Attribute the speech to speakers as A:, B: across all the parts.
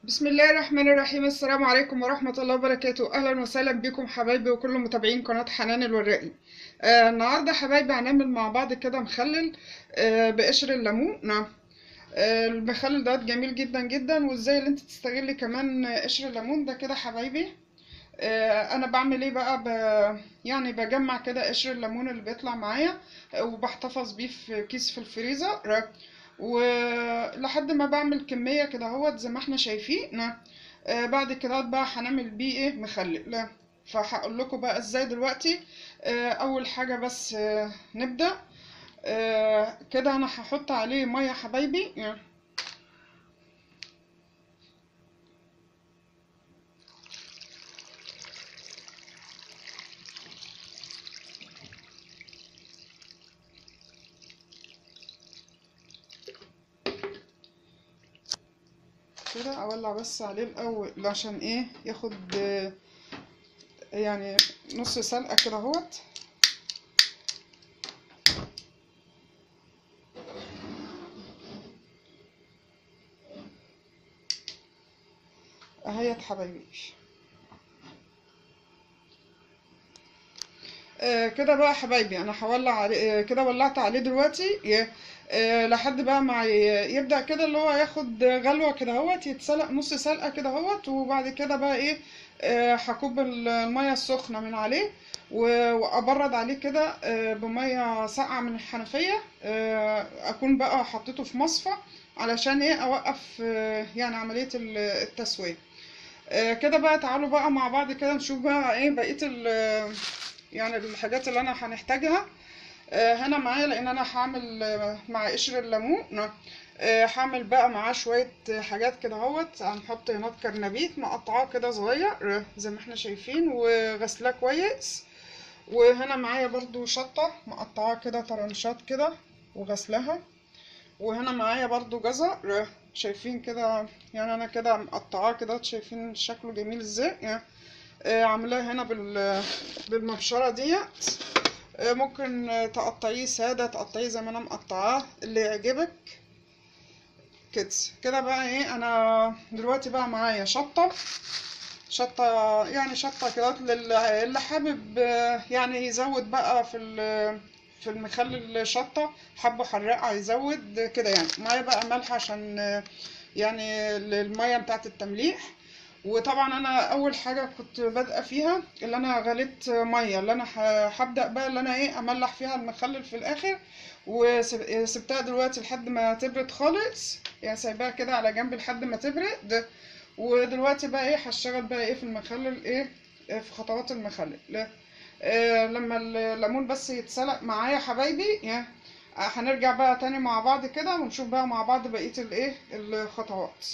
A: بسم الله الرحمن الرحيم السلام عليكم ورحمة الله وبركاته أهلا وسهلا بكم حبايبي وكل متابعين قناة حنان الورقي آه النهاردة حبايبي هنعمل مع بعض كده مخلل آه بقشر الليمون نعم آه المخلل ده جميل جدا جدا وازاي اللي انت تستغلي كمان قشر الليمون ده كده حبايبي آه انا بعمل ايه بقى ب... يعني بجمع كده قشر الليمون اللي بيطلع معايا آه، وبحتفظ بيه في كيس في الفريزر ولحد ما بعمل كمية كده اهوت زي ما احنا شايفين آه بعد كده بقى هنعمل بيه ايه مخلل لا فهقول لكم بقى ازاي دلوقتي آه اول حاجة بس آه نبدأ آه كده انا هحط عليه مية حبايبي آه. كده اولع بس عليه الاول عشان ايه ياخد آه، يعني نص سلقة كده اهوت اهيت حبايبي آه كده بقى حبايبي انا هولع عليه آه كده ولعت عليه دلوقتي ي- آه لحد بقى ما ي- يبدأ كده اللي هو ياخد غلوة كده اهوت يتسلق نص سلقة كده اهوت وبعد كده بقى ايه آه هكب ال- المية السخنة من عليه و- وابرد عليه كده آه بمية ساقعة من الحنفية آه اكون بقى حطيته في مصفى علشان ايه اوقف آه يعني عملية ال- التسوية آه كده بقى تعالوا بقى مع بعض كده نشوف بقى ايه بقية ال يعني الحاجات اللي انا هنحتاجها آه، هنا معايا لان انا هعمل آه، مع قشر الليمون آه، هعمل بقى معاه شوية حاجات كده اهوت هنحط هنا كرنبيت مقطعاه كده صغير آه، زي ما احنا شايفين وغسلاه كويس وهنا معايا برضو شطة مقطعاه كده طرنشات كده وغسلها وهنا معايا برضو جزر آه، شايفين كده يعني انا كده مقطعاه كده شايفين شكله جميل ازاي يعني آه، عاملاه هنا بال بالمبشرة ديت آه، ممكن آه، تقطعيه سادة تقطعيه زي ما انا مقطعاه اللي يعجبك كده كده بقى ايه انا دلوقتي بقى معايا شطة شطة يعني شطة كده لل- اللي حابب آه، يعني يزود بقى في ال- في المخلل شطة حبه حراق هيزود كده يعني معايا بقى ملح عشان آه، يعني المية بتاعت التمليح وطبعا انا اول حاجه كنت بادئه فيها اللي انا غليت ميه اللي انا ه- هبدا بقى اللي انا ايه املح فيها المخلل في الاخر وسبتها دلوقتي لحد ما تبرد خالص يعني سايباها كده على جنب لحد ما تبرد ودلوقتي بقى ايه هشتغل بقى ايه في المخلل ايه آه، في خطوات المخلل لا. آه، لما الليمون بس يتسلق معايا حبايبي يعني آه، هنرجع بقى تاني مع بعض كده ونشوف بقى مع بعض بقيه الايه الخطوات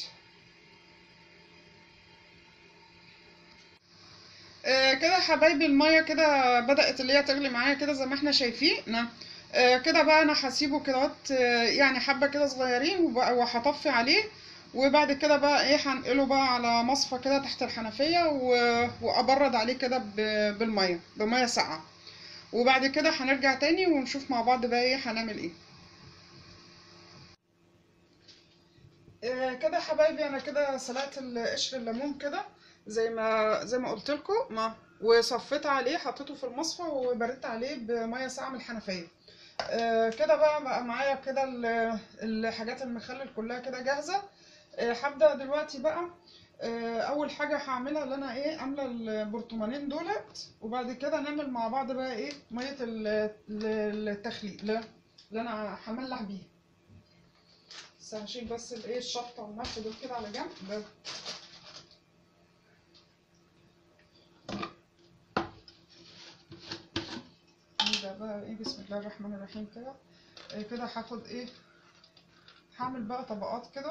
A: آه، كده حبايبي المية كده بدأت اللي هي تغلي معايا كده زي ما احنا شايفين نعم. آه، كده بقى انا هسيبه كده وقت، آه، يعني حبة كده صغيرين وبقى- وهطفي عليه وبعد كده بقى ايه هنقله بقى على مصفى كده تحت الحنفية و- وابرد عليه كده ب- بالمية بمية ساقعة وبعد كده هنرجع تاني ونشوف مع بعض بقى ايه هنعمل ايه آه، كده حبايبي انا كده سلقت ال- قشر الليمون كده زي ما زي ما قلت لكم ما وصفيت عليه حطيته في المصفى وبردت عليه بميه ساقعه من الحنفيه آه، كده بقى بقى معايا كده ال- الحاجات المخلل كلها كده جاهزه آه، هبدا دلوقتي بقى آه، اول حاجه هعملها اللي انا ايه عامله البرطمانين دولت وبعد كده نعمل مع بعض بقى ايه ميه ال- ال- التخليل اللي اللي انا هملح بيها بس هشيل بس الايه الشطه والملح دول كده على جنب ده نبدأ بقى ايه بسم الله الرحمن الرحيم كده إيه كده هاخد ايه هعمل بقى طبقات كده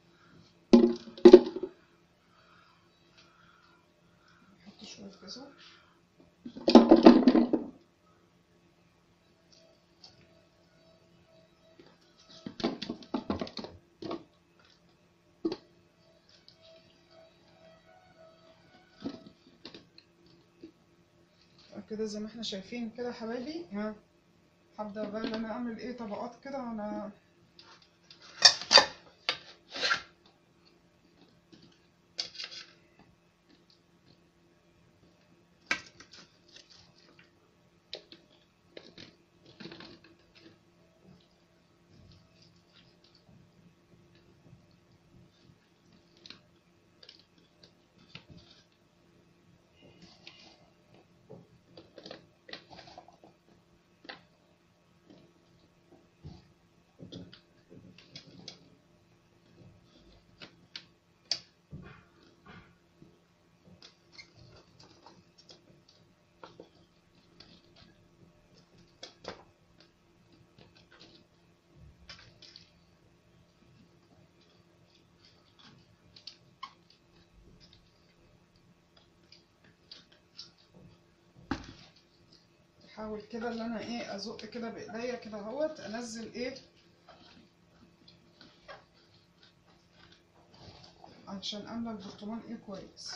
A: احط شوية جزر كده زي ما احنا شايفين كده يا حبايبي ها هبدأ بقى ان انا اعمل ايه طبقات كده وانا احاول كده ان انا ايه ازق كده بايديا كده اهوت انزل ايه عشان املى البرطمان ايه كويس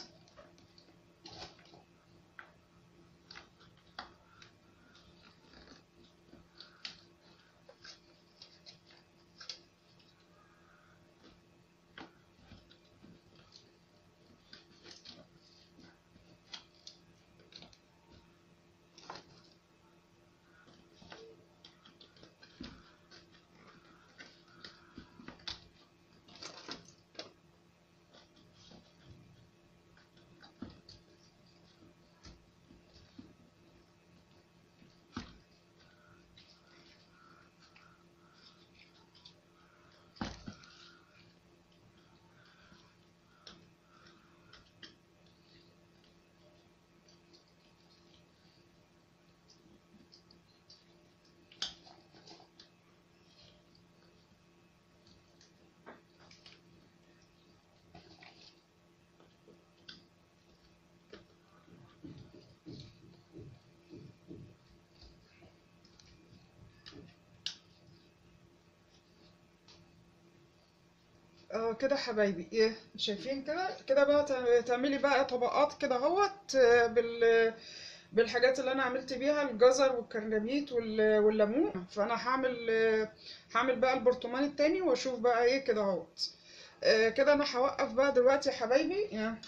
A: اه كده حبايبي ايه شايفين كده كده بقى تع- تعملي بقى طبقات كده اهوت آه، بال بالحاجات اللي انا عملت بيها الجزر والكرنبيط وال- والليمون فانا هعمل آه، هعمل بقى البرطمان التاني واشوف بقى ايه كده اهوت آه، كده انا هوقف بقى دلوقتي يا حبايبي يعني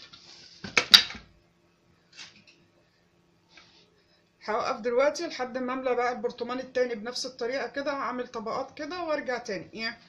A: هوقف دلوقتي لحد ما املى بقى البرطمان التاني بنفس الطريقة كده هعمل طبقات كده وارجع تاني يعني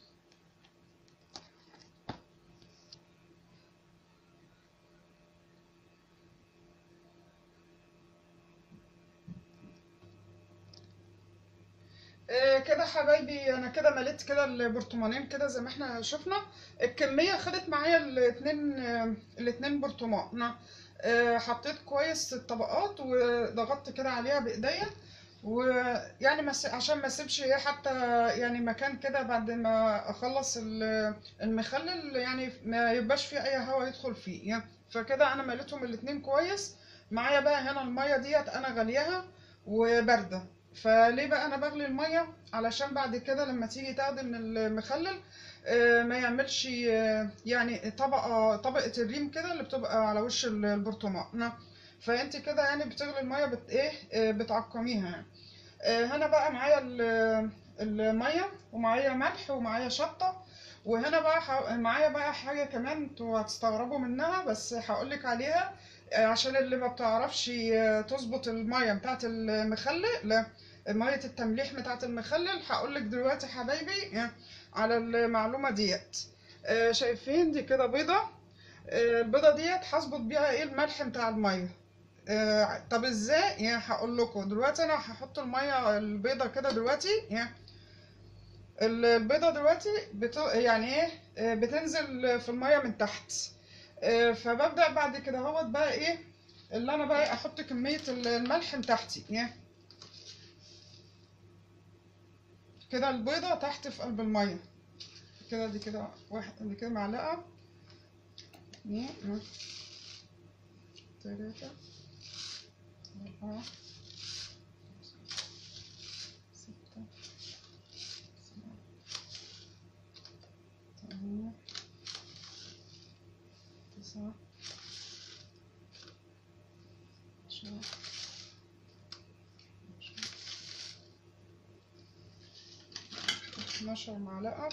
A: آه، كده حبايبي انا كده مليت كده البرطمانين كده زي ما احنا شفنا الكميه خدت معايا الاتنين آه، الاتنين برطمان أنا، آه، حطيت كويس الطبقات وضغطت كده عليها بايديا ويعني ما س- عشان ما اسيبش ايه حتى يعني مكان كده بعد ما اخلص ال- المخلل يعني ما يبقاش فيه اي هواء يدخل فيه يعني فكده انا مليتهم الاتنين كويس معايا بقى هنا الميه ديت انا غليها وبارده فليه بقى انا بغلي الميه علشان بعد كده لما تيجي تاخدي من المخلل آه، ما يعملش آه، يعني طبقه طبقه الريم كده اللي بتبقى على وش ال- البرطمان نعم. فانت كده يعني بتغلي الميه بت ايه آه، بتعقميها يعني آه، هنا بقى معايا ال- الميه ومعايا ملح ومعايا شطه وهنا بقى ح- معايا بقى حاجه كمان انتوا هتستغربوا منها بس هقولك عليها آه، عشان اللي ما بتعرفش آه، تظبط الميه بتاعت المخلل لا ميه التمليح بتاعت المخلل هقولك دلوقتي حبايبي آه، على المعلومه ديت آه، شايفين دي كده بيضه آه، البيضه ديت هظبط بيها ايه الملح بتاع الميه آه، طب ازاي يعني هقول لكم دلوقتي انا هحط الميه البيضه كده دلوقتي يعني ال- البيضه دلوقتي بت... يعني ايه آه، بتنزل في الميه من تحت آه، فببدأ بعد كده اهوت بقى ايه اللي انا بقى احط كميه الملح بتاعتي يعني كده البيضه تحت في قلب الميه كده دي كده واحد دي كده معلقه اتنين اه، تلاته أربعة ستة سبعة تمانية تسعة عشرة اتناشر معلقة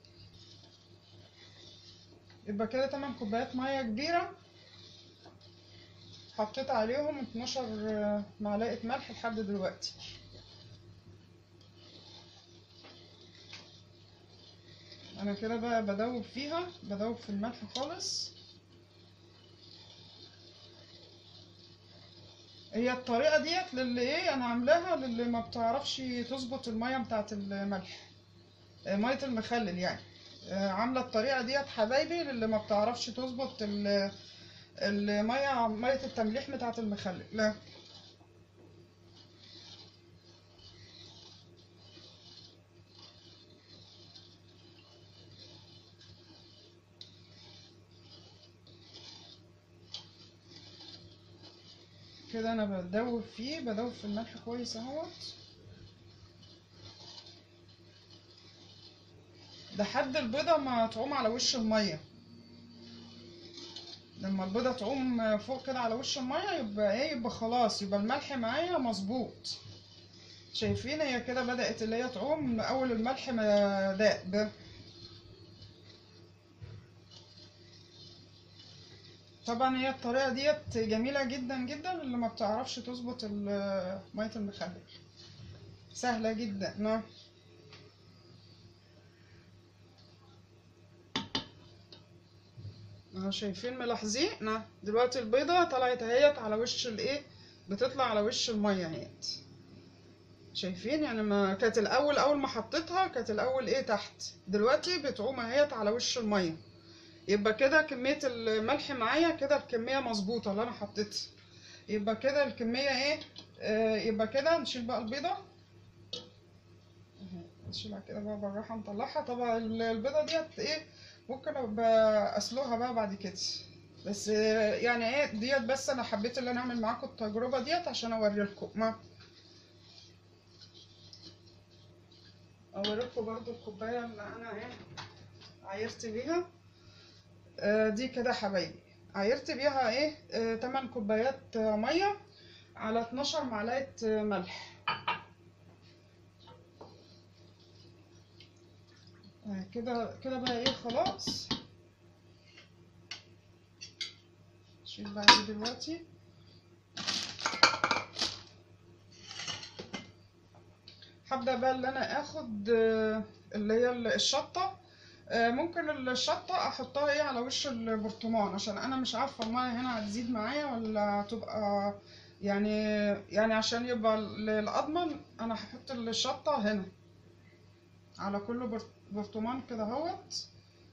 A: يبقى كده تمن كوبايات مية كبيرة حطيت عليهم 12 معلقة ملح لحد دلوقتي انا كده بقى بدوب فيها بدوب في الملح خالص هي الطريقة ديت للي ايه انا عاملاها للي ما بتعرفش تظبط المية بتاعت الملح آه، مية المخلل يعني آه، عاملة الطريقة ديت حبايبي للي ما بتعرفش تظبط ال- المية مية التمليح بتاعت المخلل لا كده انا بدوب فيه بدوب في الملح كويس اهوت لحد البيضة ما تعوم على وش المية لما البيضة تعوم فوق كده على وش المية يبقى ايه يبقى خلاص يبقى الملح معايا مظبوط شايفين هي كده بدأت اللي هي تعوم من اول الملح ما داب طبعا هي الطريقة ديت جميلة جدا جدا اللي ما بتعرفش تظبط ال- مية المخلل سهلة جدا نعم اهو شايفين ملاحظين نعم دلوقتي البيضة طلعت اهيت على وش الايه بتطلع على وش المية اهيت شايفين يعني ما كانت الاول اول ما حطيتها كانت الاول ايه تحت دلوقتي بتعوم اهيت على وش المية يبقى كده كمية الملح معايا كده الكمية مظبوطة اللي انا حطيتها يبقى كده الكمية ايه آه يبقى كده نشيل بقى البيضة اهي، نشيلها كده بقى بالراحة نطلعها طبعا ال- البيضة ديت ايه ممكن ابقى اسلقها بقى بعد كده بس آه، يعني ايه ديت بس انا حبيت ان انا اعمل معاكم التجربة ديت عشان اوريلكم ما اوريلكم برضو الكوباية اللي انا ايه عايرت بيها آه، دي كده حبايبي عايرت بيها ايه آه، 8 كوبايات آه، ميه على 12 معلقه آه، ملح آه، كده كده بقى ايه خلاص شيل بقى دي دلوقتي هبدأ بقى اللي انا اخد آه، اللي هي الشطة آه، ممكن الشطة احطها ايه على وش البرطمان عشان انا مش عارفة المية هنا هتزيد معايا ولا هتبقى يعني يعني عشان يبقى ال- الاضمن انا هحط الشطة هنا على كل بر- برطمان كده اهوت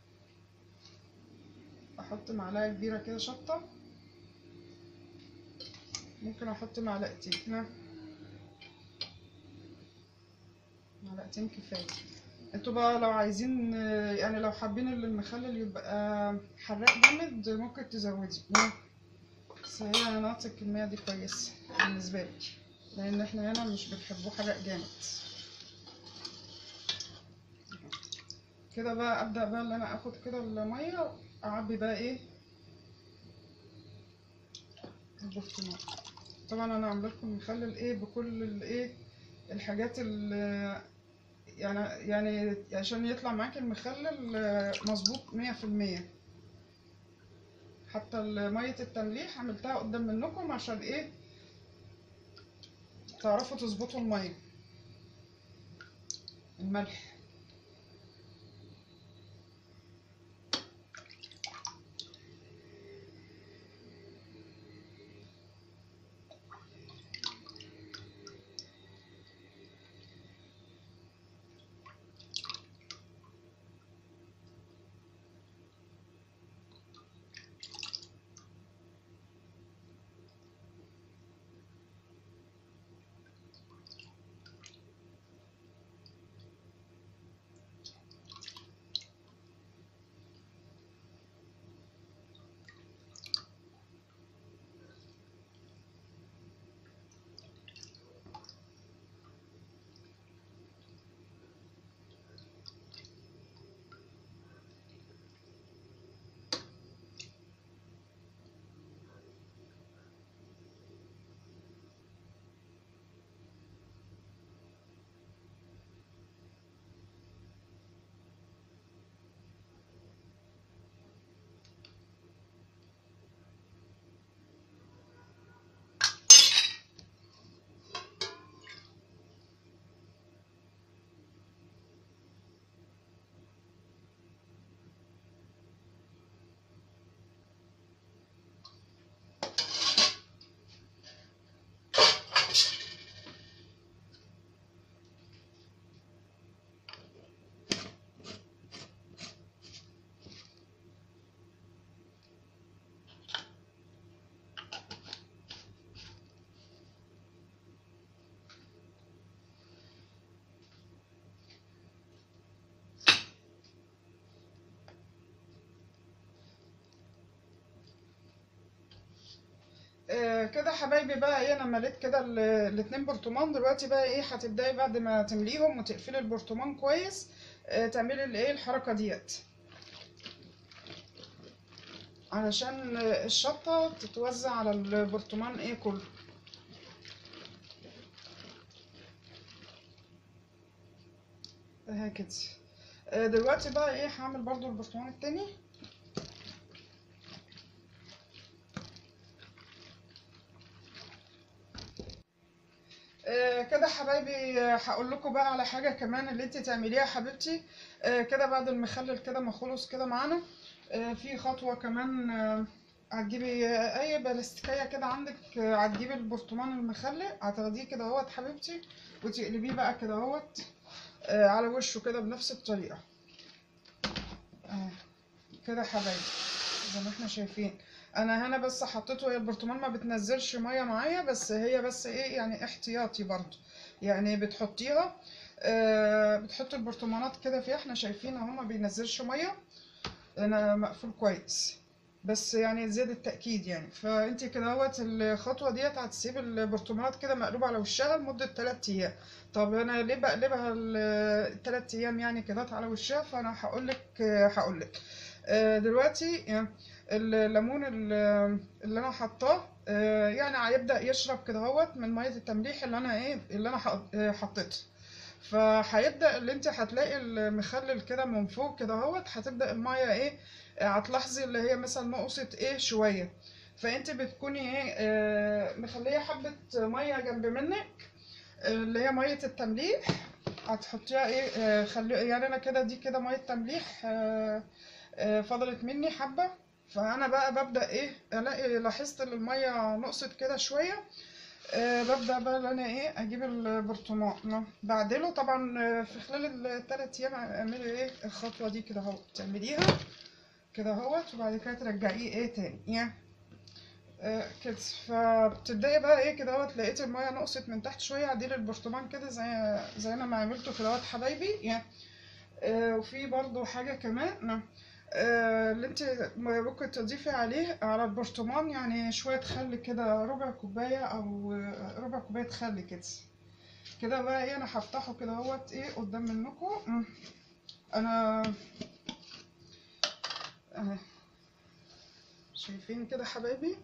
A: احط معلقة كبيرة كده شطة ممكن احط معلقتين ها معلقتين كفاية انتوا بقى لو عايزين آه، يعني لو حابين ان المخلل يبقى حراق جامد ممكن تزودي ها. بس هي نقطة الكمية دي كويسة بالنسبة لي لأن احنا هنا مش بنحبوه حرق جامد كده بقى أبدأ بقى اللي أنا آخد كده المية أعبي بقى إيه البرطمان طبعا أنا عاملة لكم مخلل إيه بكل الإيه الحاجات اللي يعني يعني عشان يطلع معاك المخلل آه، مظبوط مية في المية حتى ال- مية التمليح عملتها قدام منكم عشان ايه تعرفوا تظبطوا المية الملح آه كده حبايبي بقى ايه انا مليت كده ال- الاتنين برطمان دلوقتي بقى ايه هتبداي بعد ما تمليهم وتقفلي البرطمان كويس آه تعملي الايه الحركه ديت علشان آه، الشطه تتوزع على البرطمان ايه كله اهي كده آه دلوقتي بقى ايه هعمل برضو البرطمان التاني آه، كده حبايبي آه، هقول لكم بقى على حاجه كمان اللي انت تعمليها حبيبتي آه، كده بعد المخلل كده ما خلص كده معانا آه، في خطوه كمان آه، هتجيبي آه، اي بلاستيكيه كده عندك آه، هتجيبي البرطمان المخلل هتاخديه كده اهوت حبيبتي وتقلبيه بقى كده اهوت آه، على وشه كده بنفس الطريقه آه، كده حبايبي زي ما احنا شايفين انا هنا بس حطيته هي البرطمان ما بتنزلش ميه معايا بس هي بس ايه يعني احتياطي برضو يعني بتحطيها آه بتحطي البرطمانات كده فيها احنا شايفين اهو ما بينزلش ميه انا مقفول كويس بس يعني زيادة التأكيد يعني فانت كده اهوت الخطوة ديت هتسيب البرطمانات كده مقلوبة على وشها لمدة تلات ايام طب انا ليه بقلبها التلات ايام يعني كده على وشها فانا هقولك هقولك آه، دلوقتي آه، الليمون ال- اللي انا حطاه آه، يعني هيبدأ يشرب كده اهوت من مية التمليح اللي انا ايه اللي انا ح- آه، حطيتها فهيبدأ اللي انت هتلاقي المخلل كده من فوق كده اهوت هتبدأ المية ايه آه، هتلاحظي اللي هي مثلا نقصت ايه شوية فانت بتكوني ايه آه، مخلية حبة مية جنب منك آه، اللي هي مية التمليح هتحطيها ايه آه، خلي يعني انا كده دي كده مية تمليح آه، آه، فضلت مني حبة فانا بقى ببدأ ايه الاقي لاحظت ان المية نقصت كده شوية آه، ببدأ بقى ان انا ايه اجيب البرطمان بعدله طبعا آه، في خلال الثلاث ايام اعملي ايه الخطوة دي كده اهو تعمليها كده اهوت وبعد كده ترجعيه ايه تاني يعني آه، كده فبتبدأي بقى ايه كده اهوت لقيت المية نقصت من تحت شوية عديل البرطمان كده زي زي انا ما عملته كده اهوت حبايبي يعني آه، وفي برضو حاجة كمان آه، اللي انت ممكن تضيفي عليه على البرطمان يعني شوية خل كده ربع كوباية او آه، ربع كوباية خل كده كده بقى ايه انا هفتحه كده اهوت ايه قدام منكم مم. انا اهي شايفين كده حبايبي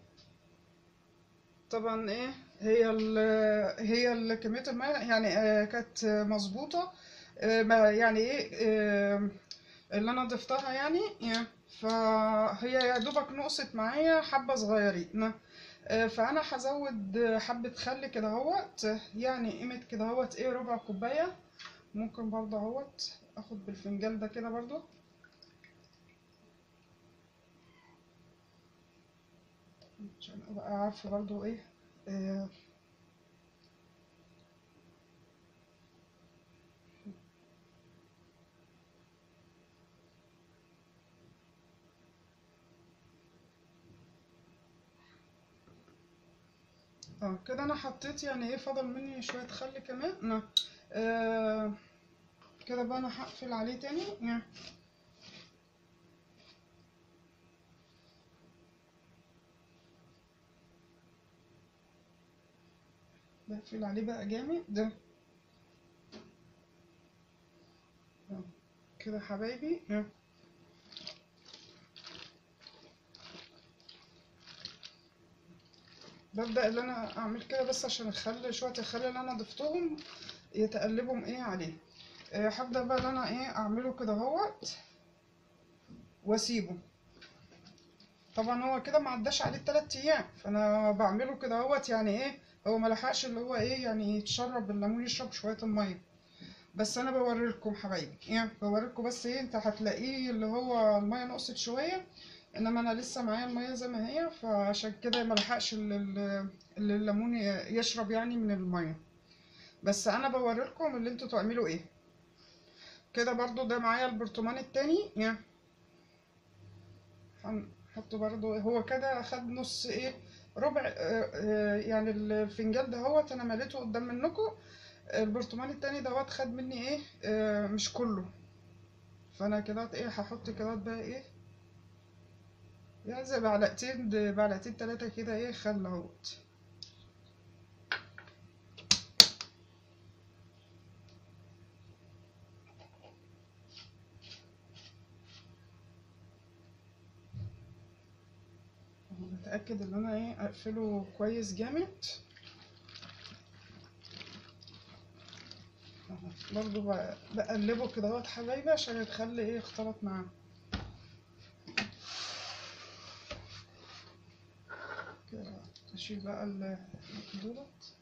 A: طبعا ايه هي ال هي ال- كمية المية يعني آه، كانت مظبوطة آه، ما يعني ايه آه، اللي انا ضفتها يعني يعني فهي يا دوبك نقصت معايا حبة صغيرين آه، فانا هزود حبة خل كده اهوت يعني قيمة كده اهوت ايه ربع كوباية ممكن برضه اهوت اخد بالفنجان ده كده برضه عشان ابقى عارفة برضه ايه آه، اه كده انا حطيت يعني ايه فضل مني شوية خل كمان آه كده بقى انا هقفل عليه تاني يعني بقفل عليه بقى جامد ده آه، كده حبايبي آه. ببدأ اللي انا اعمل كده بس عشان الخل شوية الخل اللي انا ضفتهم يتقلبهم ايه عليه آه، هبدأ بقى اللي انا ايه اعمله كده اهوت واسيبه طبعا هو كده ما عداش عليه التلات ايام فانا بعمله كده اهوت يعني ايه هو ما لحقش اللي هو ايه يعني يتشرب الليمون يشرب شويه الميه بس انا بوريلكم حبايبي يعني بوريلكم بس ايه انت هتلاقيه اللي هو الميه نقصت شويه انما انا لسه معايا الميه زي ما هي فعشان كده ما لحقش ال- ال- ال- الليمون ي- يشرب يعني من الميه بس انا بوريلكم اللي انتوا تعملوا ايه كده برضو ده معايا البرطمان التاني يعني هنحطه برضو هو كده خد نص ايه ربع آه، آه، يعني الفنجان دهوت انا مليته قدام منكم البرطمان التاني دوت خد مني ايه آه، مش كله فانا كده ايه هحط كده بقى ايه يعني زي معلقتين معلقتين تلاتة كده ايه خل اهوت بتأكد ان انا ايه اقفله كويس جامد أهو. برضو ب- بقلبه كده اهوت حبايبي عشان الخل ايه يختلط معاه كده اشيل بقى ال- دولت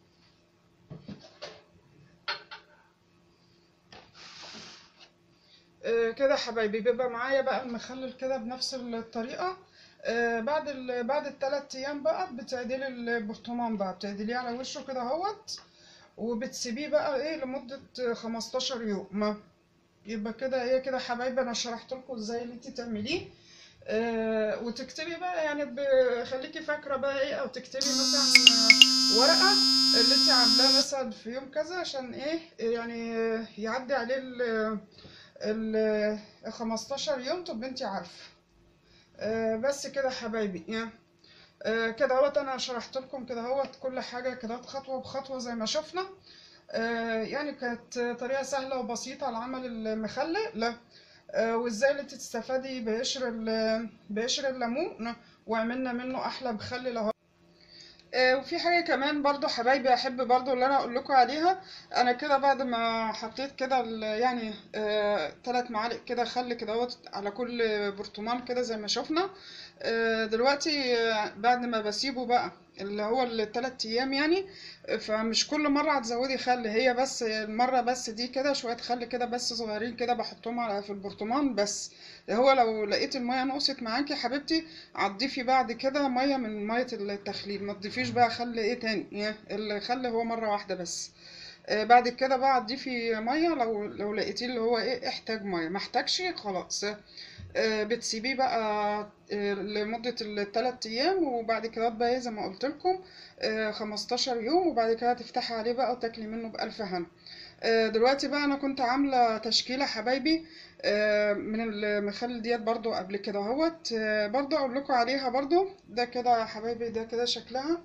A: آه، كده حبايبي بيبقى معايا بقى المخلل كده بنفس الطريقة آه، بعد ال... بعد التلات ايام بقى بتعدلي البرطمان بقى بتعدليه على وشه كده اهوت وبتسيبيه بقى ايه لمدة 15 يوم ما يبقى كده ايه كده حبايبي انا شرحت لكم ازاي اللي انت تعمليه آه وتكتبي بقى يعني ب- خليكي فاكرة بقى ايه او تكتبي مثلا آه، ورقة اللي انت عاملاه مثلا في يوم كذا عشان ايه يعني آه، يعدي عليه ال ال 15 يوم تبقى انت عارفة آه بس كده حبايبي يعني آه كده اهوت انا شرحت لكم كده اهوت كل حاجة كده خطوة بخطوة زي ما شفنا آه يعني كانت طريقة سهلة وبسيطة لعمل المخلل لا آه وازاي اللي انت تستفادي بقشر ال- بقشر الليمون وعملنا منه احلى مخلل اهو آه، وفي حاجة كمان برضو حبايبي أحب برضو اللي أنا أقول لكم عليها أنا كده بعد ما حطيت كده ال- يعني آه، تلات معالق كده خل كده اهوت على كل برطمان كده زي ما شفنا آه، دلوقتي آه، بعد ما بسيبه بقى اللي هو التلات أيام يعني آه، فمش كل مرة هتزودي خل هي بس المرة بس دي كده شوية خل كده بس صغيرين كده بحطهم على في البرطمان بس هو لو لقيت المية نقصت معاكي حبيبتي هتضيفي بعد كده ميه من ميه التخليل ما تضيفيش بقى خل ايه تاني يعني الخل هو مره واحده بس آه، بعد كده بقى هتضيفي ميه لو لو لقيتيه اللي هو ايه احتاج ميه ما احتاجش خلاص آه، بتسيبيه بقى آه، لمدة الثلاث أيام وبعد كده بقى إيه زي ما قلت لكم 15 يوم وبعد كده تفتحي عليه بقى وتاكلي منه بألف هنا آه، دلوقتي بقى أنا كنت عاملة تشكيلة حبايبي آه، من المخلل ديت برضو قبل كده اهوت آه، برضو أقول لكم عليها برضو ده كده يا حبايبي ده كده شكلها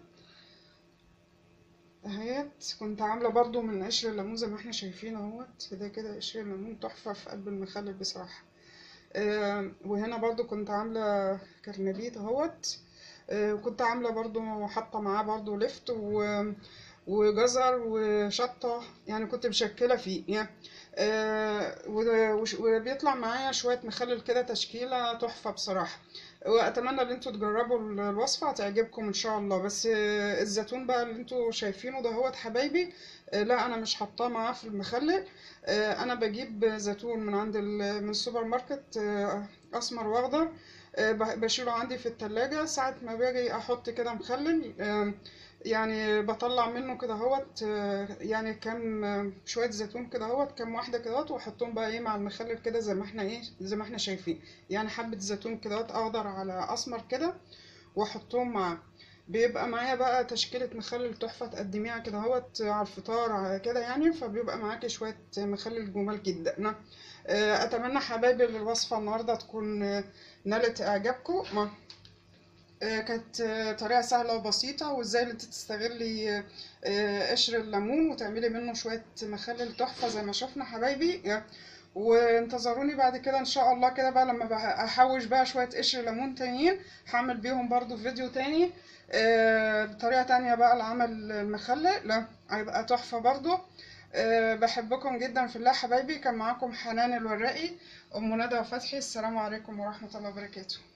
A: اهيت كنت عاملة برضو من قشر الليمون زي ما احنا شايفين اهوت ده كده قشر الليمون تحفة في قلب المخلل بصراحة آه، وهنا برضو كنت عاملة كرنبيت اهوت آه، وكنت عاملة برضو حاطة معاه برضو لفت و... وجزر وشطة يعني كنت مشكلة فيه يعني آه، و- وش- وبيطلع معايا شوية مخلل كده تشكيلة تحفة بصراحة وأتمنى إن انتوا تجربوا ال- الوصفة هتعجبكم إن شاء الله بس آه، الزيتون بقى اللي انتوا شايفينه ده هوت حبايبي آه، لا أنا مش حاطاه معاه في المخلل آه، أنا بجيب زيتون من عند ال- من السوبر ماركت آه، أسمر وأخضر آه، ب- بشيله عندي في التلاجة ساعة ما باجي أحط كده مخلل آه، يعني بطلع منه كده اهوت آه، يعني كام آه، شوية زيتون كده اهوت كام واحدة كده اهوت واحطهم بقى ايه مع المخلل كده زي ما احنا ايه زي ما احنا شايفين يعني حبة زيتون كده اهوت اخضر على اسمر كده واحطهم معاه بيبقى معايا بقى تشكيلة مخلل تحفة تقدميها كده اهوت على الفطار على كده يعني فبيبقى معاكي شوية مخلل جمال جدا آه، اتمنى حبايبي الوصفة النهاردة تكون آه، نالت اعجابكم آه، كانت آه، طريقة سهلة وبسيطة وازاي اللي انت تستغلي آه، قشر الليمون وتعملي منه شوية مخلل تحفة زي ما شفنا حبايبي وانتظروني بعد كده ان شاء الله كده بقى لما بقى احوش بقى شوية قشر ليمون تانيين هعمل بيهم برضو فيديو تاني آه، بطريقة تانية بقى لعمل المخلل لا هيبقى تحفة برضو آه، بحبكم جدا في الله حبايبي كان معاكم حنان الوراقي ام ندى وفتحي السلام عليكم ورحمة الله وبركاته